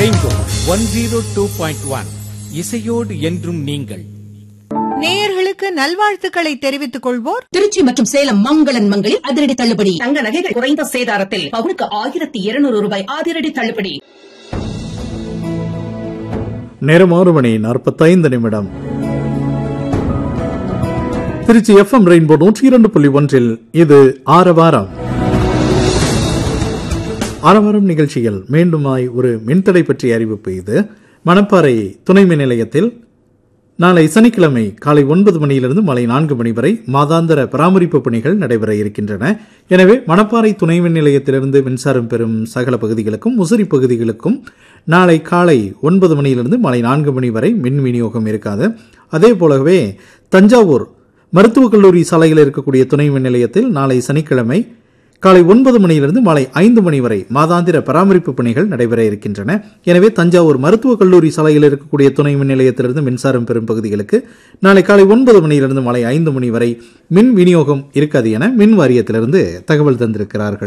rainbow one zero two point one இசையோடு என்றும் நீங்கள் நேயர்களுக்கு நல்வாழ்த்துக்களை தெரிவித்துக் கொள்வோர் திருச்சி மற்றும் சேலம் மங்களன் மங்களில் அதிரடி தள்ளுபடி தங்க நகைகள் குறைந்த சேதாரத்தில் பவுனுக்கு ஆயிரத்தி இருநூறு ரூபாய் அதிரடி தள்ளுபடி நேரம் ஆறு மணி நாற்பத்தைந்து நிமிடம் திருச்சி எஃப்எம் ரெயின்போ நூற்றி இரண்டு புள்ளி ஒன்றில் இது ஆரவாரம் ஆரவாரம் நிகழ்ச்சியில் மீண்டுமாய் ஒரு மின்தடை பற்றிய அறிவிப்பு இது மணப்பாறை துணை மின் நிலையத்தில் நாளை சனிக்கிழமை காலை ஒன்பது மணியிலிருந்து மாலை நான்கு மணி வரை மாதாந்திர பராமரிப்பு பணிகள் நடைபெற இருக்கின்றன எனவே மணப்பாறை துணை மின் நிலையத்திலிருந்து மின்சாரம் பெறும் சகல பகுதிகளுக்கும் முசிறி பகுதிகளுக்கும் நாளை காலை ஒன்பது மணியிலிருந்து மாலை நான்கு மணி வரை மின் விநியோகம் இருக்காது அதே போலவே தஞ்சாவூர் மருத்துவக் கல்லூரி சாலையில் இருக்கக்கூடிய துணை மின் நிலையத்தில் நாளை சனிக்கிழமை காலை ஒன்பது மணியிலிருந்து மாலை ஐந்து மணி வரை மாதாந்திர பராமரிப்பு பணிகள் நடைபெற இருக்கின்றன எனவே தஞ்சாவூர் மருத்துவக் கல்லூரி சாலையில் இருக்கக்கூடிய துணை மின் நிலையத்திலிருந்து மின்சாரம் பெறும் பகுதிகளுக்கு நாளை காலை ஒன்பது மணியிலிருந்து மாலை ஐந்து மணி வரை மின் விநியோகம் இருக்காது என மின் வாரியத்திலிருந்து தகவல் தந்திருக்கிறார்கள்